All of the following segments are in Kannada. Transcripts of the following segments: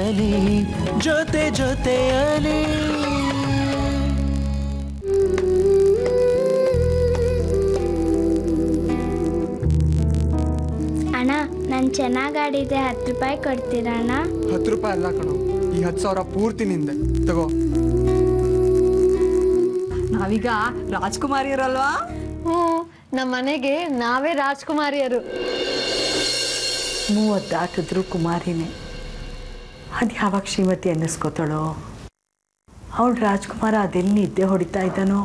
ಜೊತೆಯಲಿ ಜೊತೆ ಜೊತೆಯಲಿ ಅಣ್ಣ ನಾನು ಚೆನ್ನಾಗಿ ಆಡಿದ್ದೆ ಹತ್ತು ರೂಪಾಯಿ ಕೊಡ್ತೀರಾ ಅಣ್ಣ ಹತ್ತು ರೂಪಾಯಿ ಅಲ್ಲ ಕಣೋ ಈ ಹತ್ತು ಸಾವಿರ ಪೂರ್ತಿ ನಿಂದೆ ತಗೋ ನಾವೀಗ ರಾಜ್ಕುಮಾರಿಯರಲ್ವಾ ಹ್ಞೂ ನಮ್ಮ ಮನೆಗೆ ನಾವೇ ರಾಜ್ಕುಮಾರಿಯರು ಮೂವತ್ತು ದಾಟಿದ್ರು ಕುಮಾರಿನೇ ಅದು ಯಾವಾಗ ಶ್ರೀಮತಿ ಅನ್ನಿಸ್ಕೋತಾಳೋ ಅವಳು ರಾಜ್ಕುಮಾರ ಅದೆಲ್ಲಿ ನಿದ್ದೆ ಹೊಡಿತಾ ಇದ್ದಾನೋ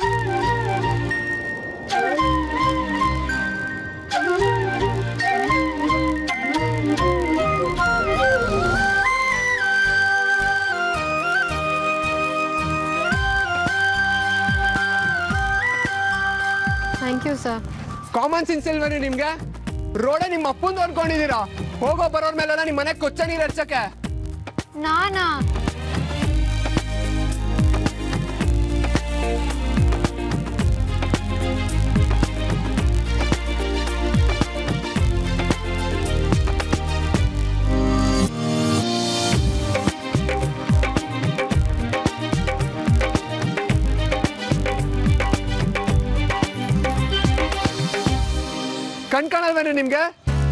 thank you sir common sense ಇಲ್ವೇನೆ ನಿಮ್ಗೆ ರೋಡೇ ನಿಮ್ಮ ಅಪ್ಪಂದು ಅನ್ಕೊಂಡಿದೀರಾ ಹೋಗೋ ಬರೋರ್ ಮೇಲೆಲ್ಲ ನಿಮ್ಮ ಮನೆ ಕೊಚ್ಚ ನೀರು ಹರ್ಸಕ್ಕೆ ನಾನಾ ಕಣ್ ಕಾಣಲ್ವೇನೆ ನಿಮ್ಗೆ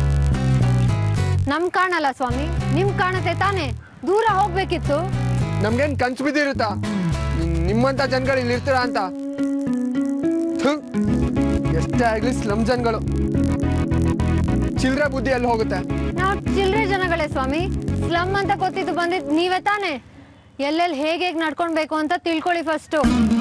ನಮ್ ಕಾಣಲ್ಲ ಸ್ವಾಮಿ ನಿಮ್ ಕಾಣತ್ತೆ ತಾನೇ ದೂರ ಹೋಗ್ಬೇಕಿತ್ತು ನಮ್ಗೇನ್ ಕನ್ಸು ಬಿದ್ದಿರುತ್ತಾ ನಿಮ್- ನಿಮ್ಮಂತ ಜನಗಳು ಇಲ್ಲಿ ಇರ್ತೀರ ಅಂತ ಥು, ಎಷ್ಟೇ ಆಗ್ಲಿ ಸ್ಲಮ್ ಜನಗಳು ಚಿಲ್ರೆ ಬುದ್ಧಿ ಎಲ್ಲಿ ಹೋಗುತ್ತೆ ನಾವು ಚಿಲ್ಲರೆ ಜನಗಳೇ ಸ್ವಾಮಿ ಸ್ಲಮ್ ಅಂತ ಗೊತ್ತಿದ್ದು ಬಂದಿದ್ ನೀವೇ ತಾನೇ ಎಲ್ಲೆಲ್ಲಿ ಹೇಗೆ ಹೇಗೆ ನಡ್ಕೊಳ್ಬೇಕು ಅಂತ ತಿಳ್ಕೊಳ್ಳಿ ಫಸ್ಟು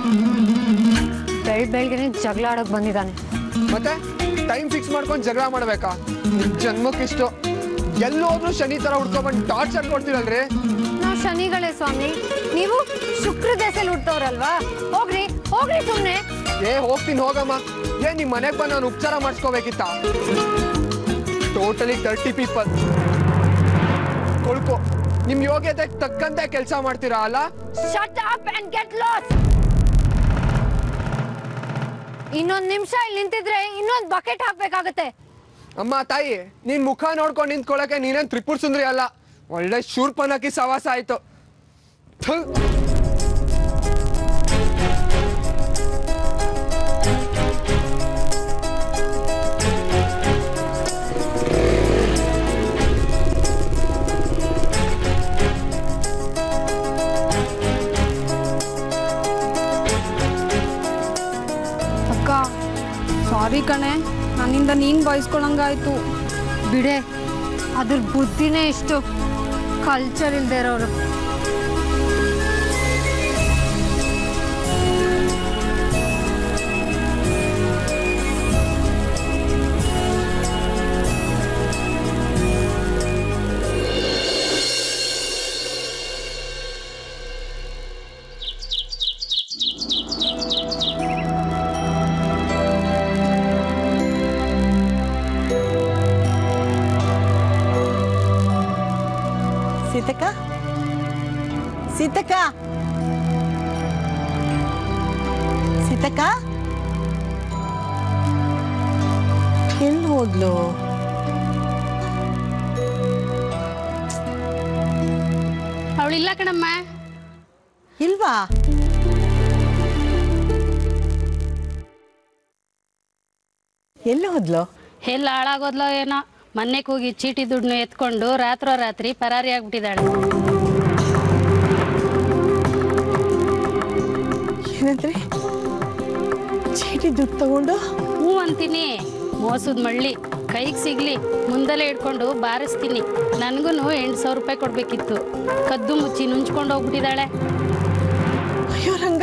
ಬೆಳ್ ಬೆಳ್ಗೆನೆ ಜಗಳ ಆಡೋಕ್ ಬಂದಿದ್ದಾನೆ ಮತ್ತೆ ಟೈಮ್ ಫಿಕ್ಸ್ ಮಾಡ್ಕೊಂಡು ಜಗಳ ಮಾಡ್ಬೇಕಾ ನಿಮ್ ಜನ್ಮಕ್ಕಿಷ್ಟು ಎಲ್ಲೋದ್ರೂ ಶನಿ ತರ ಹುಡ್ಕೊಂಡ್ಬಂದು ಟಾರ್ಚರ್ ಕೊಡ್ತೀರಲ್ರಿ ನಾವು ಶನಿಗಳೇ ಸ್ವಾಮಿ ನೀವು ಶುಕ್ರ ದೆಸೆಲ್ ಹುಟ್ಟೋರಲ್ವಾ ಹೋಗ್ರಿ ಹೋಗ್ರಿ ಸುಮ್ನೆ ಏ ಹೋಗ್ತೀನಿ ಹೋಗಮ್ಮ ಏನ್ ನಿಮ್ ಮನೆಗ್ ಬಂದು ನಾನು ಉಪಚಾರ ಮಾಡಿಸ್ಕೋಬೇಕಿತ್ತ ಟೋಟಲಿ ತರ್ಟಿ ಪೀಪಲ್ ಕೊಳ್ಕೊ ನಿಮ್ ಯೋಗ್ಯತೆಗೆ ತಕ್ಕಂತೆ ಕೆಲಸ ಮಾಡ್ತೀರಾ ಅಲ್ಲ shut up and get lost ಇನ್ನೊಂದ್ ನಿಮಿಷ ಇಲ್ಲಿ ನಿಂತಿದ್ರೆ ಇನ್ನೊಂದ್ ಬಕೆಟ್ ಹಾಕ್ಬೇಕಾಗತ್ತೆ ಅಮ್ಮ ತಾಯಿ ನಿನ್ ಮುಖ ನೋಡ್ಕೊಂಡು ನಿಂತ್ಕೊಳಕ್ಕೆ ನೀನೇನ್ ತ್ರಿಪುರ್ ಸುಂದ್ರಿ ಅಲ್ಲ ಒಳ್ಳೆ ಶೂರ್ಪನಕಿ ಸವಾಸ ಆಯ್ತು ಥು. ಅಕ್ಕ ಸಾರಿ ಕಣೆ ನನ್ನಿಂದ ನೀನ್ ಬಯಸ್ಕೊಳಂಗಾಯ್ತು ಬಿಡೆ ಅದ್ರ ಬುದ್ಧಿನೇ ಇಷ್ಟು ಕಲ್ಚರ್ ಇಲ್ದೇ ಇರೋರು ಸೀತಕ್ಕ ಸೀತಕ್ಕ ಸೀತಕ್ಕ ಎಲ್ಲಿ ಹೋದ್ಲು ಅವಳಿಲ್ಲ ಕಣಮ್ಮ ಇಲ್ವಾ ಎಲ್ಲಿ ಹೋದ್ಲು ಎಲ್ಲ ಹಾಳಾಗೋದ್ಲೋ ಏನೋ ಮೊನ್ನೆಗೆ ಹೋಗಿ ಚೀಟಿ ದುಡ್ಡನ್ನು ಎತ್ಕೊಂಡು ರಾತ್ರೋ ರಾತ್ರಿ ಪರಾರಿ ಆಗ್ಬಿಟ್ಟಿದ್ದಾಳೆ ಏನಂದ್ರಿ ಚೀಟಿ ದುಡ್ಡು ತಗೊಂಡು ಹ್ಞೂ ಅಂತೀನಿ ಮೋಸದ ಮಳ್ಳಿ ಕೈಗೆ ಸಿಗ್ಲಿ ಮುಂದಲೇ ಇಟ್ಕೊಂಡು ಬಾರಿಸ್ತೀನಿ ನನಗೂ ಎಂಟು ಸಾವಿರ ರೂಪಾಯಿ ಕೊಡಬೇಕಿತ್ತು ಕದ್ದು ಮುಚ್ಚಿ ನುಂಚ್ಕೊಂಡು ಹೋಗ್ಬಿಟ್ಟಿದ್ದಾಳೆ ಅಯ್ಯೋ ರಂಗ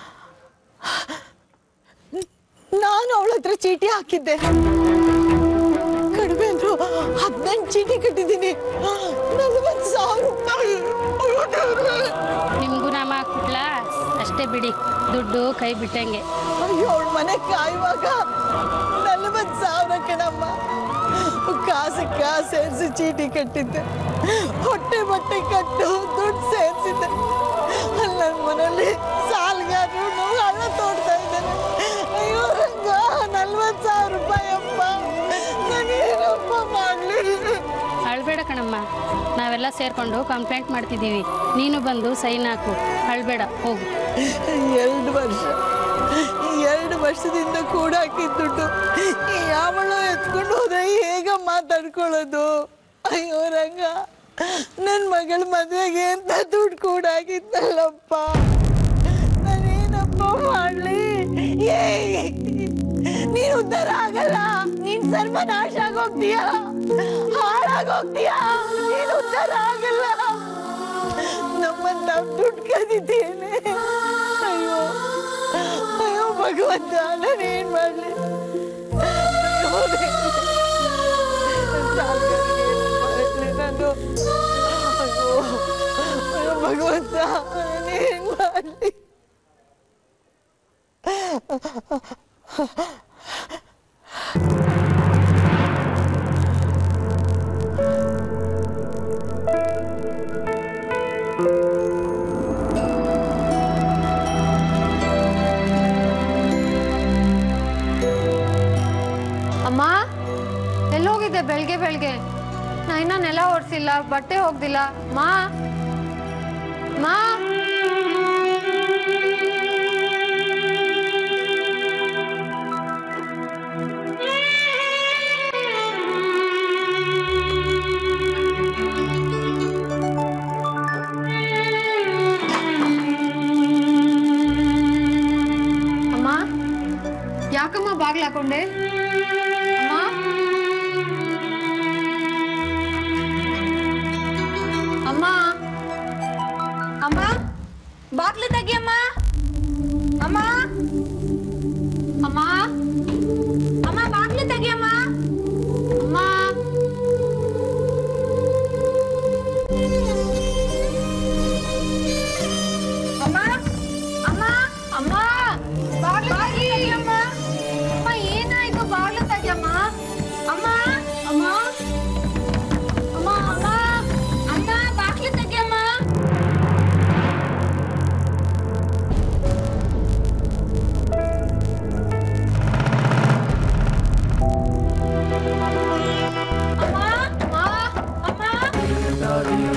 ನಾನು ಅವಳ ಹತ್ರ ಚೀಟಿ ಹಾಕಿದ್ದೆ ಕಡಿಮೆ ಅಂದ್ರು ಹದಿನೆಂಟು ಚೀಟಿ ಕಟ್ಟಿದ್ದೀನಿ ನಲವತ್ತು ಸಾವಿರ ರೂಪಾಯಿ ಅಯ್ಯೋ ದೇವ್ರೇ. ನಿಮಗೂ ನಾಮ ಹಾಕ್ಬಿಟ್ಲಾ ಅಷ್ಟೇ ಬಿಡಿ ದುಡ್ಡು ಕೈ ಬಿಟ್ಟಂಗೆ ಅಯ್ಯೋ ಅವಳ ಮನೆ ಕಾಯುವಾಗ ನಲವತ್ತು ಸಾವಿರ ಕಣಮ್ಮ ಕಾಸು ಕಾಸು ಸೇರಿಸಿ ಚೀಟಿ ಕಟ್ಟಿದ್ದೆ ಹೊಟ್ಟೆ ಬಟ್ಟೆ ಕಟ್ಟು ದುಡ್ಡು ಸೇರಿಸಿದ್ದೆ ಅಲ್ಲಿ ನನ್ನ ಮನೇಲಿ ಸಾಲಗಾರರು ಹಣ ತೋಡ್ತಾ ಇದ್ದಾನೆ ಅಯ್ಯೋ ರಂಗ ನಲ್ವತ್ತು ಸಾವಿರ ರೂಪಾಯಿ ಅಪ್ಪ ನಾನೇನಪ್ಪ ಮಾಡಲಿ ಅಳ್ಬೇಡ ಕಣಮ್ಮ ಕಣಮ್ಮ ನಾವೆಲ್ಲ ಸೇರ್ಕೊಂಡು ಕಂಪ್ಲೇಂಟ್ ಮಾಡ್ತಿದ್ದೀವಿ ನೀನು ಬಂದು ಸೈನ್ ಹಾಕು ಅಳ್ಬೇಡ ಹೋಗು ಎರಡು ವರ್ಷ ಎರಡು ವರ್ಷದಿಂದ ಕೂಡ ಹಾಕಿದ ದುಡ್ಡು ಯಾವಳೋ ಎತ್ಕೊಂಡು ಹೋದ್ರೆ ಹೇಗ ಮಾತಾಡ್ಕೊಳ್ಳೋದು ಅಯ್ಯೋ ರಂಗ ನನ್ನ ಮಗಳ ಮದುವೆಗೆ ಅಂತ ದುಡ್ಡು ಕೂಡ ಆಗಿದ್ದಲ್ಲಪ್ಪ ನಾನೇನಪ್ಪ ಮಾಡ್ಲಿ ಏ ನೀನ್ ಉದ್ಧಾರ ಆಗಲ್ಲ ನೀನ್ ಸರ್ವನಾಶ ಆಗೋಗ್ತೀಯ ಹಾಳಾಗೋಗ್ತೀಯ ನೀನ್ ಉದ್ಧಾರ ಆಗಲ್ಲ ನಮ್ಮನ್ನ ದುಡ್ಡು ಕದಿದ್ದೇನೆ ಅಯ್ಯೋ ಅಯ್ಯೋ ಭಗವಂತ ನಾನೇನ್ ಮಾಡ್ಲಿ ಅಯ್ಯೋ ದೇವ್ರೇ. ಸಾಕಾಗಿದೆ, ಮಾಡ್ಲಿ ನಾನು ಅಯ್ಯೋ ಅಯ್ಯೋ ಭಗವಂತ ನಾನೇನ್ ಮಾಡ್ಲಿ ಅಮ್ಮ ಎಲ್ಲೋಗಿದ್ದೆ ಬೆಳ್ಗೆ ಬೆಳ್ಗೆ ನಾ ಇನ್ನ ನೆಲ ಒಡ್ಸಿಲ್ಲ ಬಟ್ಟೆ ಹೋಗ್ದಿಲ್ಲ ಮಾ ಮಾ ಅಮ್ಮ ಯಾಕಮ್ಮ ಬಾಗ್ಲ ಹಾಕೊಂಡೆ ಅಮ್ಮ ಅಮ್ಮ ಅಮ್ಮ ಬಾಗ್ಲು ತೆಗಿಯಮ್ಮ ಅಮ್ಮ ಅಮ್ಮ ಅಮ್ಮ ಬಾಗ್ಲು ತೆಗಿಯಮ್ಮ ಅಮ್ಮ ಅಮ್ಮ ಅಮ್ಮ ಅಮ್ಮ ಬಾಗ್ಲು ತೆಗಿಯಮ್ಮ ಅಮ್ಮ ಏನಾಯ್ತು ಬಾಗ್ಲು ತೆಗಿಯಮ್ಮ ಅಮ್ಮ ಅಮ್ಮ ಅಮ್ಮ ಅಮ್ಮ ಅಮ್ಮ ಬಾಗ್ಲು ತೆಗಿಯಮ್ಮ ಅಮ್ಮ ಅಮ್ಮ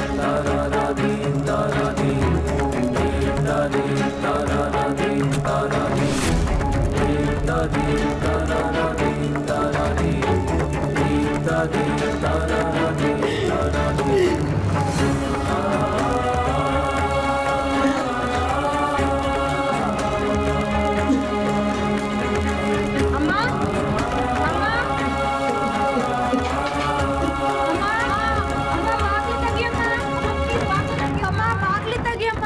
ಅಮ್ಮ ಅಮ್ಮ ಅಮ್ಮ ಅಮ್ಮ ಬಾಗ್ಲು ತೆಗಿಯಮ್ಮ ಅಮ್ಮ ಬಾಗ್ಲು ತೆಗಿಯಮ್ಮ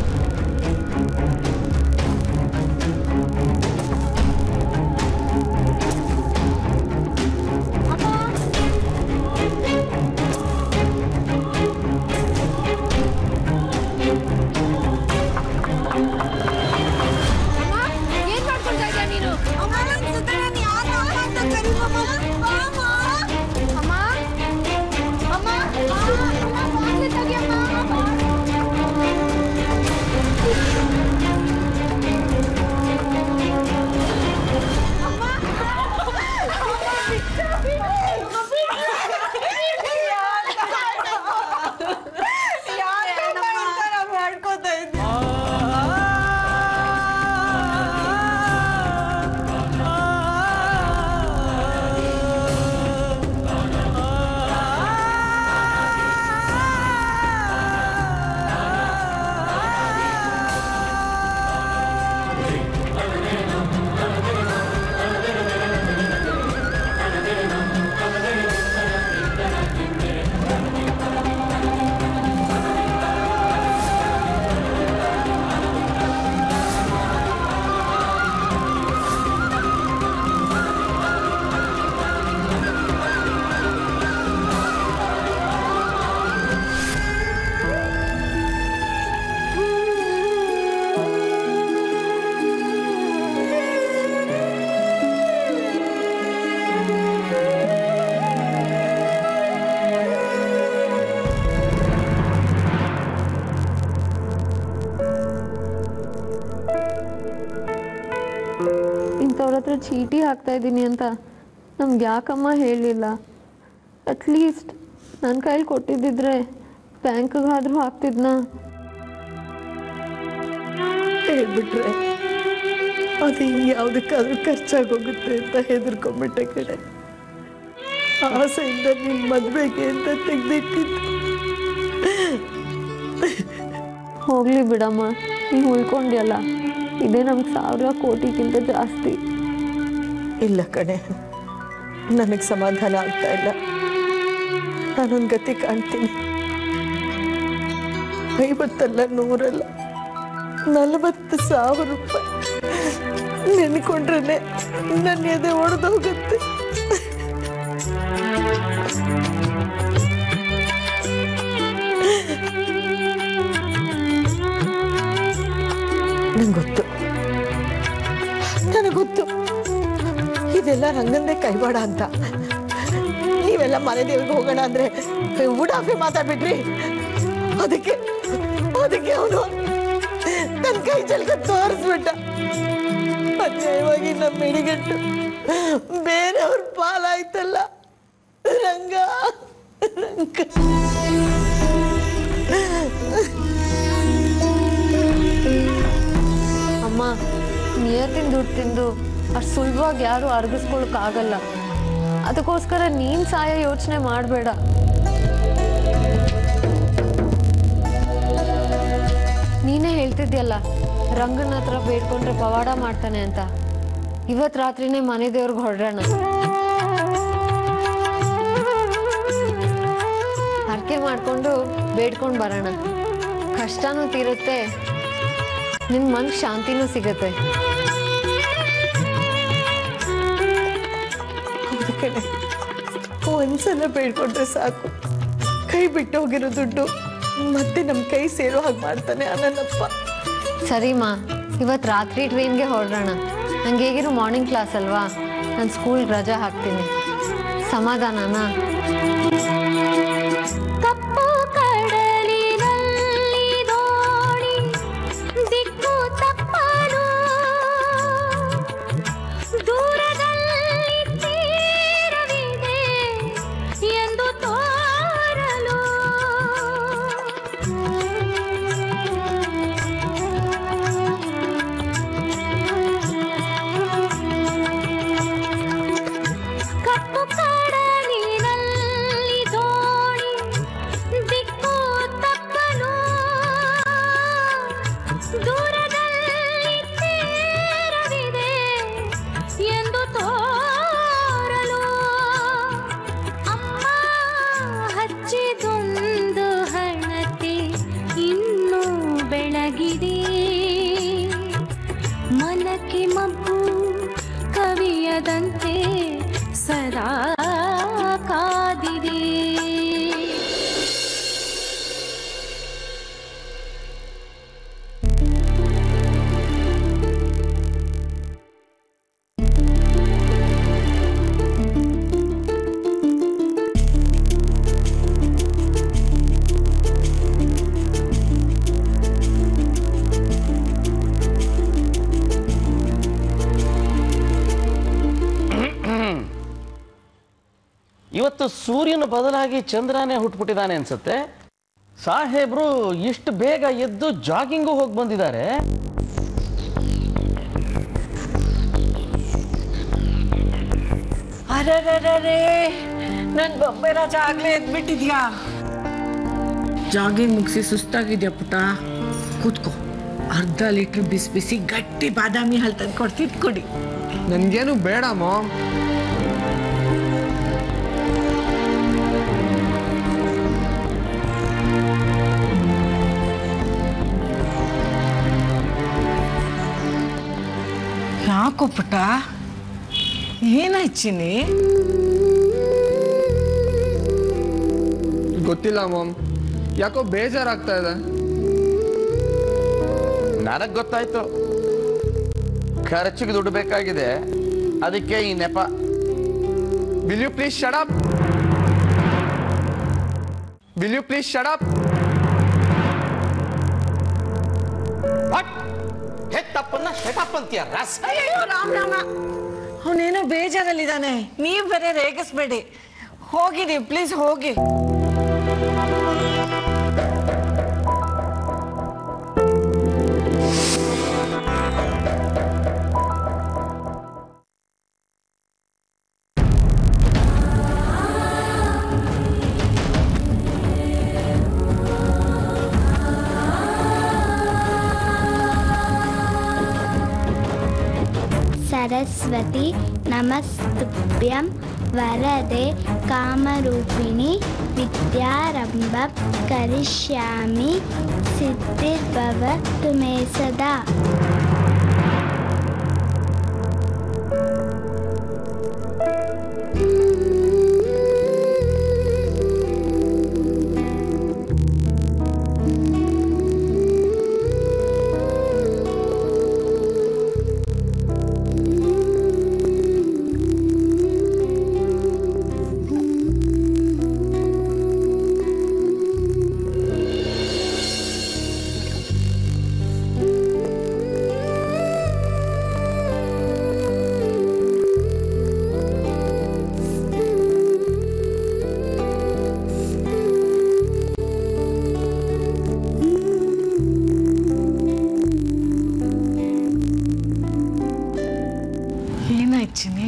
ಅಮ್ಮ ಏನ್ ಮಾಡ್ಕೊಳ್ತಾ ಇದ್ಯಾ ನೀನು ಅಮ್ಮ ನನ್ ಸುತ್ತ ನಾನು ಯಾರು ಅಮ್ಮ ಅಂತ ಕರೀಮಮ್ಮ ಅಮ್ಮ ಅಮ್ಮ ಅಮ್ಮ ಅಮ್ಮ ಬಾಗ್ಲು ತೆಗಿಯಮ್ಮ ಮಾಡ್ಕೋತಾ ಇದ್ದೆ ಇಂಥವ್ರ ಹತ್ರ ಚೀಟಿ ಹಾಕ್ತಾ ಇದ್ದೀನಿ ಅಂತ ನಮ್ಗೆ ಯಾಕಮ್ಮ ಹೇಳಿಲ್ಲ ಅಟ್ಲೀಸ್ಟ್ ನನ್ನ ಕೈಲಿ ಕೊಟ್ಟಿದ್ದಿದ್ರೆ ಬ್ಯಾಂಕ್ಗಾದ್ರೂ ಹಾಕ್ತಿದ್ನಾ ಹೇಳ್ಬಿಟ್ರೆ ಅದು ಹಿಂಗೆ ಯಾವುದಕ್ಕಾದ್ರೂ ಖರ್ಚಾಗೋಗುತ್ತೆ ಅಂತ ಹೆದರ್ಕೊಂಡ್ಬಿಟ್ಟೆ ಕಡೆ ಆಸೆಯಿಂದ ನಿನ್ ಮದ್ವೆಗೆ ಅಂತ ತೆಗ್ದಿಟ್ಟಿದ್ದು ಹೋಗ್ಲಿ ಬಿಡಮ್ಮ ನೀನು ಉಳ್ಕೊಂಡ್ಯಲ್ಲ ಇದೇ ನಮ್ಗೆ ಸಾವಿರ ಕೋಟಿಗಿಂತ ಜಾಸ್ತಿ ಇಲ್ಲ ಕಣೆ ನನಗೆ ಸಮಾಧಾನ ಆಗ್ತಾ ಇಲ್ಲ ನಾನೊಂದು ಗತಿ ಕಾಣ್ತೀನಿ ಐವತ್ತಲ್ಲ ನೂರಲ್ಲ ನಲವತ್ತು ಸಾವಿರ ರೂಪಾಯಿ ನೆನ್ಕೊಂಡ್ರೆ ನನ್ನ ಎದೆ ಒಡೆದೋಗುತ್ತೆ ನಂಗೆ ಗೊತ್ತು ನನಗೆ ಗೊತ್ತು ಇದೆಲ್ಲ ರಂಗಂದೇ ಕೈವಾಡ ಅಂತ ನೀವೆಲ್ಲ ಮನೆ ದೇವ್ರಿಗೆ ಹೋಗೋಣ ಅಂದ್ರೆ ಉಡಾಫೆ ಮಾತಾಡ್ಬಿಟ್ರಿ ಅದಕ್ಕೆ ಅದಕ್ಕೆ ಅವನು ನನ್ನ ಕೈ ಚಲ್ಕ ತೋರಿಸ್ಬಿಟ್ಟ ಅನ್ಯಾಯವಾಗಿ ನಮ್ಮ ಮಿಡಿಗಟ್ಟು ಬೇರೆಯವ್ರ ಪಾಲಾಯ್ತಲ್ಲ ರಂಗ ರಂಗ ಅಮ್ಮ ನಿಯತ್ತಿನ ದುಡ್ಡು ತಿಂದು ಅಷ್ಟು ಸುಲಭವಾಗಿ ಯಾರು ಅರ್ಗಿಸ್ಕೊಳಕ್ಕಾಗಲ್ಲ ಅದಕ್ಕೋಸ್ಕರ ನೀನು ಸಾಯ ಯೋಚನೆ ಮಾಡಬೇಡ ನೀನೇ ಹೇಳ್ತಿದ್ಯಲ್ಲ ರಂಗನ ಹತ್ರ ಬೇಡ್ಕೊಂಡ್ರೆ ಪವಾಡ ಮಾಡ್ತಾನೆ ಅಂತ ಇವತ್ತು ರಾತ್ರಿನೇ ಮನೆ ದೇವ್ರಿಗೆ ಹೊರಡೋಣ ಹರಕೆ ಮಾಡ್ಕೊಂಡು ಬೇಡ್ಕೊಂಡು ಬರೋಣ ಕಷ್ಟನೂ ತೀರುತ್ತೆ ನಿನ್ ಮನ್ ಶಾಂತಿನೂ ಸಿಗತ್ತೆ ಹೌದು ಕಣೆ ಒಂದ್ಸಲ ಬೇಡ್ಕೊಂಡ್ರೆ ಸಾಕು ಕೈ ಬಿಟ್ಟು ಹೋಗಿರೋ ದುಡ್ಡು ಮತ್ತೆ ನಮ್ಮ ಕೈ ಸೇರೋ ಹಾಗೆ ಮಾಡ್ತಾನೆ ಆ ನನ್ನಪ್ಪ ಸರಿಮಾ ಇವತ್ತು ರಾತ್ರಿ ಟ್ರೈನ್ಗೆ ಹೊರಡೋಣ ನಂಗೆ ಹೇಗಿರೋ ಮಾರ್ನಿಂಗ್ ಕ್ಲಾಸ್ ಅಲ್ವಾ ನಾನು ಸ್ಕೂಲ್ ರಜಾ ಹಾಕ್ತೀನಿ ಸಮಾಧಾನನಾ ಕಪ್ಪು ಕಡಲಿನಲ್ಲಿ ದೋಣಿ ದಿಕ್ಕು ತಪ್ಪಲು ದೂರದಲ್ಲಿ ತೀರವಿದೆ ಎಂದು ತೋರಲು ಕಪ್ಪು ಕಡಲಿನಲ್ಲಿ ದೋಣಿ ದಿಕ್ಕು ತಪ್ಪಲು ದೂರದಲ್ಲಿ ತೀರವಿದೆ ಎಂದು ತೋರಲು ಅಮ್ಮ ಹಚ್ಚಿದೊಂದು ಹಣತೆ ಇನ್ನೂ ಬೆಳಗಿದೆ ಮನಕ್ಕೆ ಮಬ್ಬು ಕವಿಯದಂತೆ ಸದಾ ಕಾದಿದೆ ಇವತ್ತು ಸೂರ್ಯನ ಬದಲಾಗಿ ಚಂದ್ರನೇ ಹುಟ್ಬಿಟ್ಟಿದ್ದಾನೆ ಅನ್ಸುತ್ತೆ ಸಾಹೇಬ್ರು ಇಷ್ಟು ಬೇಗ ಎದ್ದು ಜಾಗಿಂಗು ಹೋಗಿ ಬಂದಿದ್ದಾರೆ ಅರರರೇ ನನ್ ಬೊಂಬೆ ರಾಜ ಆಗ್ಲೇ ಎದ್ಬಿಟ್ಟಿದ್ಯಾ ಜಾಗಿಂಗ್ ಮುಗಿಸಿ ಸುಸ್ತಾಗಿದ್ಯಾ ಪುಟ ಕೂತ್ಕೋ ಅರ್ಧ ಲೀಟರ್ ಬಿಸಿ ಬಿಸಿ ಗಟ್ಟಿ ಬಾದಾಮಿ ಹಾಲು ತಂದು ಕೊಡ್ತಿದ್ ಕುಡಿ ನನ್ಗೇನು ಬೇಡ ಮಾಮ್ ಯಾಕೋ ಪುಟ ಏನಾಯ್ಚಿನಿ ಗೊತ್ತಿಲ್ಲ ಮಾಮ್ ಯಾಕೋ ಬೇಜಾರಾಗ್ತಾ ಇದೆ ನನಗ್ ಗೊತ್ತಾಯ್ತು ಖರ್ಚಿಗೆ ದುಡ್ಡು ಬೇಕಾಗಿದೆ ಅದಕ್ಕೆ ಈ ನೆಪ will you please shut up will you please shut up ಹೆತ್ತಪ್ಪನ್ನ ಶಟಪ್ ಅಂತೀಯ ರಾಸ್ ಅಯ್ಯೋ ರಾಮ್ ರಾಮ ಅವನೇನೋ ಬೇಜಾರಲ್ಲಿದ್ದಾನೆ ನೀವು ಬೇರೆ ರೇಗಿಸ್ಬೇಡಿ ಹೋಗಿ ನೀವು ಪ್ಲೀಸ್ ಹೋಗಿ ಸರಸ್ವತಿ ನಮಸ್ತುಭ್ಯಂ ವರದೆ ಕಾಮರೂಪಿಣಿ ವಿದ್ಯಾರಂಭ ಕರಿಷ್ಯಾಮಿ ಸಿದ್ಧಿರ್ಭವತು ಮೇ ಸದಾ ಏನಾಯ್ತು ಚಿನ್ನಿ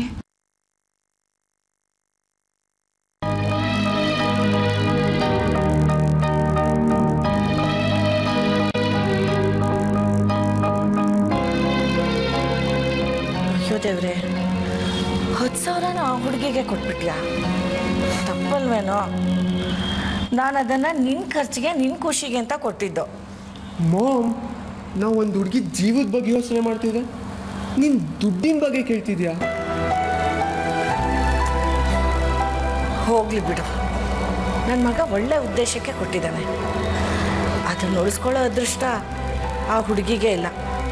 ಅಯ್ಯೋ ದೇವ್ರೆ ಹತ್ತು ಸಾವಿರನ ಆ ಹುಡುಗಿಗೆ ಕೊಟ್ಬಿಟ್ಯಾ ತಪ್ಪಲ್ವೇನೋ ನಾನು ಅದನ್ನು ನಿನ್ನ ಖರ್ಚಿಗೆ ನಿನ್ನ ಖುಷಿಗೆ ಅಂತ ಕೊಟ್ಟಿದ್ದು ಮಾಮ್ ನಾವು ಒಂದು ಹುಡುಗಿ ಜೀವದ ಬಗ್ಗೆ ಯೋಚನೆ ಮಾಡ್ತಿದ್ದೆ ನೀನು ದುಡ್ಡಿನ ಬಗ್ಗೆ ಕೇಳ್ತಿದ್ಯಾ ಹೋಗ್ಲಿ ಬಿಡು ನನ್ನ ಮಗ ಒಳ್ಳೆ ಉದ್ದೇಶಕ್ಕೆ ಕೊಟ್ಟಿದ್ದಾನೆ ಅದನ್ನು ಉಳಿಸ್ಕೊಳ್ಳೋ ಅದೃಷ್ಟ ಆ ಹುಡುಗಿಗೆ ಇಲ್ಲ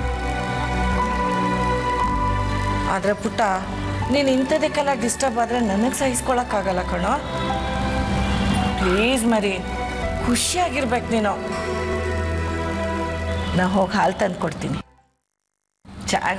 ಆದರೆ ಪುಟ್ಟ ನೀನು ಇಂಥದಕ್ಕೆಲ್ಲ ಡಿಸ್ಟರ್ಬ್ ಆದರೆ ನನಗೆ ಸಹಿಸ್ಕೊಳಕ್ಕಾಗಲ್ಲ ಕಣೋ ಪ್ಲೀಸ್ ಮರಿ ಖುಷಿಯಾಗಿರ್ಬೇಕು ನೀನು ನಾ ಹೋಗಿ ಹಾಲು ತಂದು ಕೊಡ್ತೀನಿ ಚಾಣ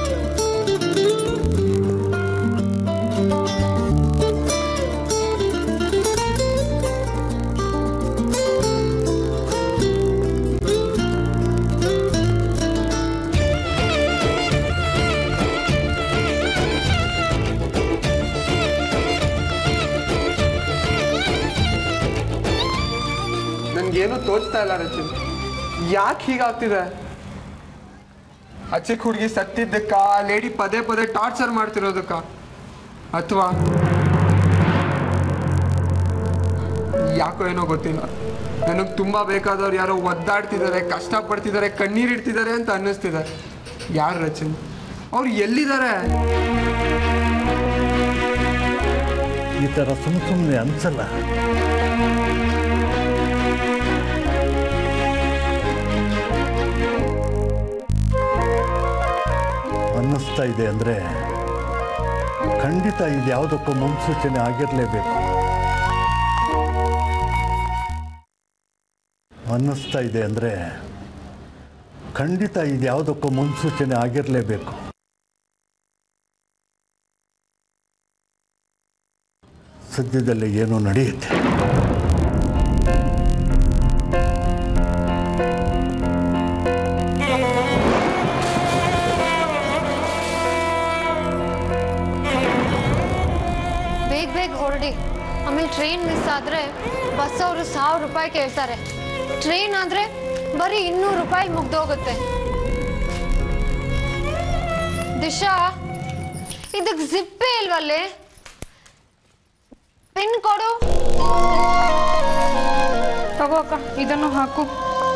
ನನ್ಗೇನು ತೋಚ್ತಾ ಇಲ್ಲ ರಚಿನ್ ಯಾಕೆ ಹೀಗಾಗ್ತಿದೆ ಆ ಚಿಕ್ಕ ಹುಡುಗಿ ಸತ್ತಿದ್ದಕ್ಕ ಲೇಡಿ ಪದೇ ಪದೇ ಟಾರ್ಚರ್ ಮಾಡ್ತಿರೋದಕ್ಕ ಅಥವಾ ಯಾಕೋ ಏನೋ ಗೊತ್ತಿಲ್ಲ ನನಗೆ ತುಂಬಾ ಬೇಕಾದವ್ರು ಯಾರೋ ಒದ್ದಾಡ್ತಿದ್ದಾರೆ ಕಷ್ಟಪಡ್ತಿದ್ದಾರೆ ಕಣ್ಣೀರಿಡ್ತಿದ್ದಾರೆ ಅಂತ ಅನ್ನಿಸ್ತಿದೆ ಯಾರು ರಚಿನ್ ಅವ್ರು ಎಲ್ಲಿದ್ದಾರೆ ಈ ಥರ ಸುಮ್ಮ ಸುಮ್ಮನೆ ಅನ್ಸಲ್ಲ ಅನ್ನಿಸ್ತಾ ಇದೆ ಅಂದರೆ ಖಂಡಿತ ಇದು ಯಾವುದಕ್ಕೂ ಮುನ್ಸೂಚನೆ ಆಗಿರಲೇಬೇಕು ಅನ್ನಿಸ್ತಾ ಇದೆ ಅಂದರೆ ಖಂಡಿತ ಇದು ಯಾವುದಕ್ಕೂ ಮುನ್ಸೂಚನೆ ಆಗಿರಲೇಬೇಕು ಸದ್ಯದಲ್ಲೇ ಏನೋ ನಡೆಯುತ್ತೆ ಬೇಗ ಬೇಗ ಹೊರಡಿ ಆಮೇಲೆ ಟ್ರೈನ್ ಮಿಸ್ ಆದ್ರೆ ಬಸ್ ಅವರು ಸಾವಿರ ರೂಪಾಯಿ ಕೇಳ್ತಾರೆ ಟ್ರೈನ್ ಆದ್ರೆ ಬರೀ ಇನ್ನೂರು ರೂಪಾಯಿ ಮುಗ್ದೋಗುತ್ತೆ ದಿಶಾ ಇದಕ್ಕೆ ಜಿಪ್ಪೇ ಇಲ್ವಲ್ಲೇ ಪಿನ್ ಕೊಡು ತಗೋ ಅಕ್ಕ ಇದನ್ನು ಹಾಕು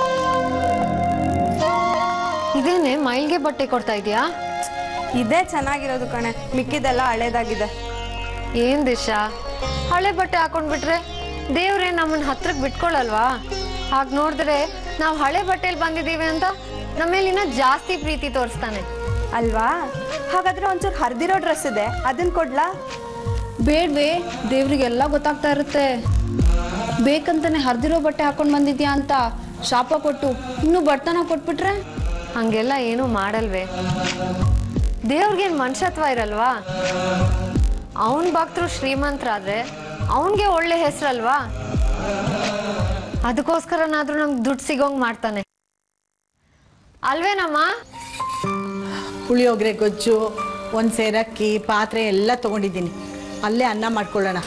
ಇದೇನೆ ಮೈಲ್ಗೆ ಬಟ್ಟೆ ಕೊಡ್ತಾ ಇದೀಯಾ ಇದೇ ಚೆನ್ನಾಗಿರೋದು ಕಣೆ ಮಿಕ್ಕಿದೆಲ್ಲ ಹಳೇದಾಗಿದೆ ಏನ್ ದಿಶಾ ಹಳೆ ಬಟ್ಟೆ ಹಾಕೊಂಡ್ಬಿಟ್ರೆ ದೇವ್ರೇ ನಮ್ಮನ್ನ ಹತ್ರಕ್ ಬಿಟ್ಕೊಳಲ್ವಾ ಹಾಗ್ ನೋಡಿದ್ರೆ ನಾವು ಹಳೆ ಬಟ್ಟೆಲಿ ಬಂದಿದೀವಿ ಅಂತ ನಮ್ಮ ಮೇಲೆ ಇನ್ನ ಜಾಸ್ತಿ ಪ್ರೀತಿ ತೋರಿಸ್ತಾನೆ ಅಲ್ವಾ ಹಾಗಾದ್ರೆ ಒಂಚೂರು ಹರಿದಿರೋ ಡ್ರೆಸ್ ಇದೆ ಅದನ್ನ ಕೊಡ್ಲಾ ಬೇಡ್ವೇ ದೇವ್ರಿಗೆಲ್ಲ ಗೊತ್ತಾಗ್ತಾ ಇರುತ್ತೆ ಬೇಕಂತಾನೆ ಹರಿದಿರೋ ಬಟ್ಟೆ ಹಾಕೊಂಡು ಬಂದಿದ್ಯಾ ಅಂತ ಶಾಪ ಕೊಟ್ಟು ಇನ್ನೂ ಬಡತನ ಕೊಟ್ಬಿಟ್ರೆ ಹಂಗೆಲ್ಲ ಏನು ಮಾಡಲ್ವೇ ದೇವ್ರಿಗೇನ್ ಮನುಷ್ಯತ್ವ ಇರಲ್ವಾ ಅವನ್ ಭಕ್ತರು ಶ್ರೀಮಂತರಾದ್ರೆ ಅವನ್ಗೆ ಒಳ್ಳೆ ಹೆಸರಲ್ವಾ ಅದಕ್ಕೋಸ್ಕರನಾದ್ರೂ ನಮ್ಗೆ ದುಡ್ಡು ಸಿಗೋಂಗ್ ಮಾಡ್ತಾನೆ ಅಲ್ವೇನಮ್ಮ ಪುಳಿಯೋಗರೆ ಗೊಜ್ಜು ಒಂದು ಸೇರಕ್ಕಿ ಪಾತ್ರೆ ಎಲ್ಲ ತೊಗೊಂಡಿದ್ದೀನಿ ಅಲ್ಲೇ ಅನ್ನ ಮಾಡ್ಕೊಳ್ಳೋಣ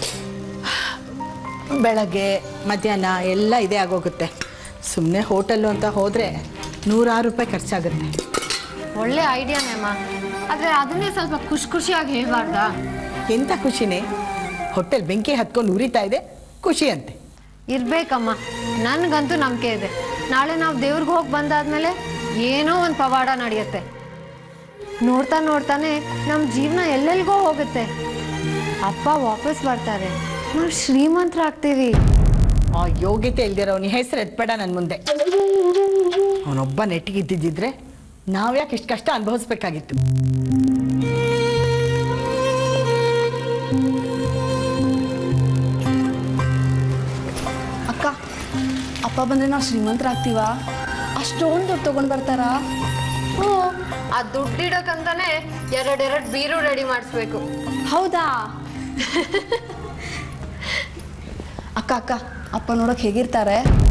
ಬೆಳಗ್ಗೆ ಮಧ್ಯಾಹ್ನ ಎಲ್ಲ ಇದೇ ಆಗೋಗುತ್ತೆ ಸುಮ್ಮನೆ ಹೋಟೆಲ್ಲು ಅಂತ ಹೋದರೆ ನೂರಾರು ರೂಪಾಯಿ ಖರ್ಚಾಗುತ್ತೆ ಒಳ್ಳೆ ಐಡಿಯಾನೇ ಅಮ್ಮ ಆದ್ರೆ ಅದನ್ನೇ ಸ್ವಲ್ಪ ಖುಷಿ ಖುಷಿಯಾಗಿ ಹೇಳ್ಬಾರ್ದಾ ಎಂಥ ಖುಷಿನೇ ಹೊಟ್ಟೆಲ್ ಬೆಂಕಿ ಹತ್ಕೊಂಡು ಉರಿತಾ ಇದೆ ಖುಷಿ ಅಂತೆ ಇರ್ಬೇಕಮ್ಮ ನನ್ಗಂತೂ ನಂಬಿಕೆ ಇದೆ ನಾಳೆ ನಾವು ದೇವ್ರಿಗೆ ಹೋಗಿ ಬಂದಾದ್ಮೇಲೆ ಏನೋ ಒಂದು ಪವಾಡ ನಡೆಯುತ್ತೆ ನೋಡ್ತಾ ನೋಡ್ತಾನೆ ನಮ್ಮ ಜೀವನ ಎಲ್ಲೆಲ್ಗೋ ಹೋಗುತ್ತೆ ಅಪ್ಪ ವಾಪಸ್ ಬರ್ತಾರೆ ನಾವು ಶ್ರೀಮಂತರಾಗ್ತೀವಿ ಆ ಯೋಗ್ಯತೆ ಇಲ್ದಿರೋನಿ ಹೆಸರು ಎತ್ಬೇಡ ನನ್ನ ಮುಂದೆ ಅವನೊಬ್ಬ ನೆಟ್ಟಿಗಿದ್ದಿದ್ದಿದ್ರೆ ನಾವ್ಯಾಕೆ ಇಷ್ಟು ಕಷ್ಟ ಅನುಭವಿಸ್ಬೇಕಾಗಿತ್ತು ಅಕ್ಕ ಅಪ್ಪ ಬಂದ್ರೆ ನಾವು ಶ್ರೀಮಂತರಾಗ್ತೀವ ಅಷ್ಟೊಂದು ದುಡ್ಡು ತಗೊಂಡ್ ಬರ್ತಾರಾ ಹ್ಞೂ ಆ ದುಡ್ಡಿಡಕ್ಕಂತಾನೆ ಎರಡೆರಡು ಬೀರು ರೆಡಿ ಮಾಡಿಸ್ಬೇಕು ಹೌದಾ ಅಕ್ಕ ಅಕ್ಕ ಅಪ್ಪ ನೋಡಕ್ ಹೇಗಿರ್ತಾರೆ